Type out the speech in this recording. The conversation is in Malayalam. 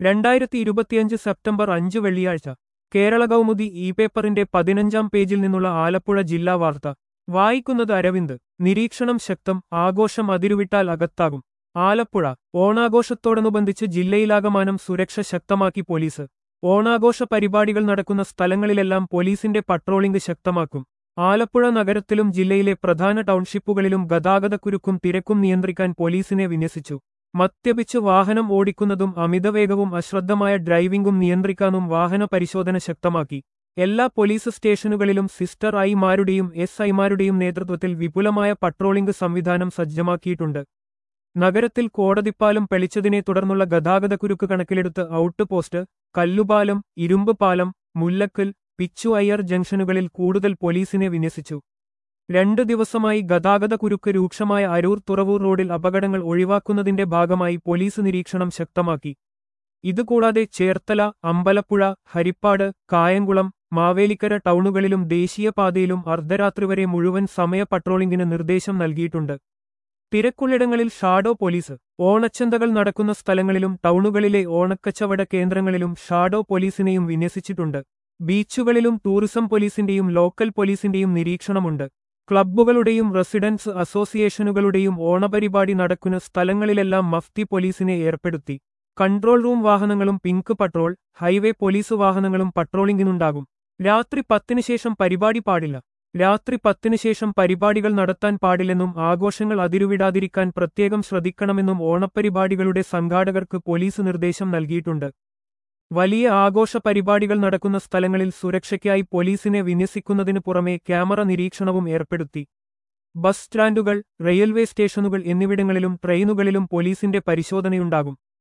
രണ്ടായിരത്തി ഇരുപത്തിയഞ്ച് സെപ്റ്റംബർ അഞ്ച് വെള്ളിയാഴ്ച കേരള കൗമുദി ഇ പേപ്പറിന്റെ പതിനഞ്ചാം പേജിൽ നിന്നുള്ള ആലപ്പുഴ ജില്ലാ വാർത്ത വായിക്കുന്നത് അരവിന്ദ് നിരീക്ഷണം ശക്തം ആഘോഷം അതിരുവിട്ടാൽ അകത്താകും ആലപ്പുഴ ഓണാഘോഷത്തോടനുബന്ധിച്ച് ജില്ലയിലാകമാനം സുരക്ഷ ശക്തമാക്കി പോലീസ് ഓണാഘോഷ പരിപാടികൾ നടക്കുന്ന സ്ഥലങ്ങളിലെല്ലാം പോലീസിന്റെ പട്രോളിംഗ് ശക്തമാക്കും ആലപ്പുഴ നഗരത്തിലും ജില്ലയിലെ പ്രധാന ടൗൺഷിപ്പുകളിലും ഗതാഗതക്കുരുക്കും തിരക്കും നിയന്ത്രിക്കാൻ പോലീസിനെ വിന്യസിച്ചു മദ്യപിച്ച് വാഹനം ഓടിക്കുന്നതും അമിതവേഗവും അശ്രദ്ധമായ ഡ്രൈവിംഗും നിയന്ത്രിക്കാനും വാഹന പരിശോധന ശക്തമാക്കി എല്ലാ പോലീസ് സ്റ്റേഷനുകളിലും സിസ്റ്റർ ഐമാരുടെയും എസ് ഐമാരുടെയും നേതൃത്വത്തിൽ വിപുലമായ പട്രോളിംഗ് സംവിധാനം സജ്ജമാക്കിയിട്ടുണ്ട് നഗരത്തിൽ കോടതിപ്പാലം പെളിച്ചതിനെ തുടർന്നുള്ള ഗതാഗതക്കുരുക്ക് കണക്കിലെടുത്ത് ഔട്ട് പോസ്റ്റ് കല്ലുപാലം ഇരുമ്പ് പാലം മുല്ലക്കൽ പിച്ചു അയ്യർ ജംഗ്ഷനുകളിൽ കൂടുതൽ പോലീസിനെ വിന്യസിച്ചു രണ്ടു ദിവസമായി ഗതാഗതക്കുരുക്ക് രൂക്ഷമായ അരൂർ തുറവൂർ റോഡിൽ അപകടങ്ങൾ ഒഴിവാക്കുന്നതിന്റെ ഭാഗമായി പോലീസ് നിരീക്ഷണം ശക്തമാക്കി ഇതുകൂടാതെ ചേർത്തല അമ്പലപ്പുഴ ഹരിപ്പാട് കായംകുളം മാവേലിക്കര ടൗണുകളിലും ദേശീയപാതയിലും അർദ്ധരാത്രി വരെ മുഴുവൻ സമയ പട്രോളിംഗിന് നിർദ്ദേശം നൽകിയിട്ടുണ്ട് തിരക്കുള്ളിടങ്ങളിൽ ഷാഡോ പോലീസ് ഓണച്ചന്തകൾ നടക്കുന്ന സ്ഥലങ്ങളിലും ടൗണുകളിലെ ഓണക്കച്ചവട കേന്ദ്രങ്ങളിലും ഷാഡോ പോലീസിനെയും വിന്യസിച്ചിട്ടുണ്ട് ബീച്ചുകളിലും ടൂറിസം പോലീസിന്റെയും ലോക്കൽ പോലീസിന്റെയും നിരീക്ഷണമുണ്ട് ക്ലബ്ബുകളുടെയും റെസിഡൻസ് അസോസിയേഷനുകളുടെയും ഓണപരിപാടി നടക്കുന്ന സ്ഥലങ്ങളിലെല്ലാം മഫ്തി പോലീസിനെ ഏർപ്പെടുത്തി കൺട്രോൾ റൂം വാഹനങ്ങളും പിങ്ക് പട്രോൾ ഹൈവേ പോലീസ് വാഹനങ്ങളും പട്രോളിംഗിനുണ്ടാകും രാത്രി പത്തിന് ശേഷം പരിപാടി പാടില്ല രാത്രി പത്തിന് ശേഷം പരിപാടികൾ നടത്താൻ പാടില്ലെന്നും ആഘോഷങ്ങൾ അതിരുവിടാതിരിക്കാൻ പ്രത്യേകം ശ്രദ്ധിക്കണമെന്നും ഓണപ്പരിപാടികളുടെ സംഘാടകർക്ക് പോലീസ് നിർദ്ദേശം നൽകിയിട്ടുണ്ട് വലിയ ആഘോഷ പരിപാടികൾ നടക്കുന്ന സ്ഥലങ്ങളിൽ സുരക്ഷയ്ക്കായി പോലീസിനെ വിന്യസിക്കുന്നതിനു പുറമെ ക്യാമറ നിരീക്ഷണവും ഏർപ്പെടുത്തി ബസ് സ്റ്റാൻഡുകൾ റെയിൽവേ സ്റ്റേഷനുകൾ എന്നിവിടങ്ങളിലും ട്രെയിനുകളിലും പോലീസിന്റെ പരിശോധനയുണ്ടാകും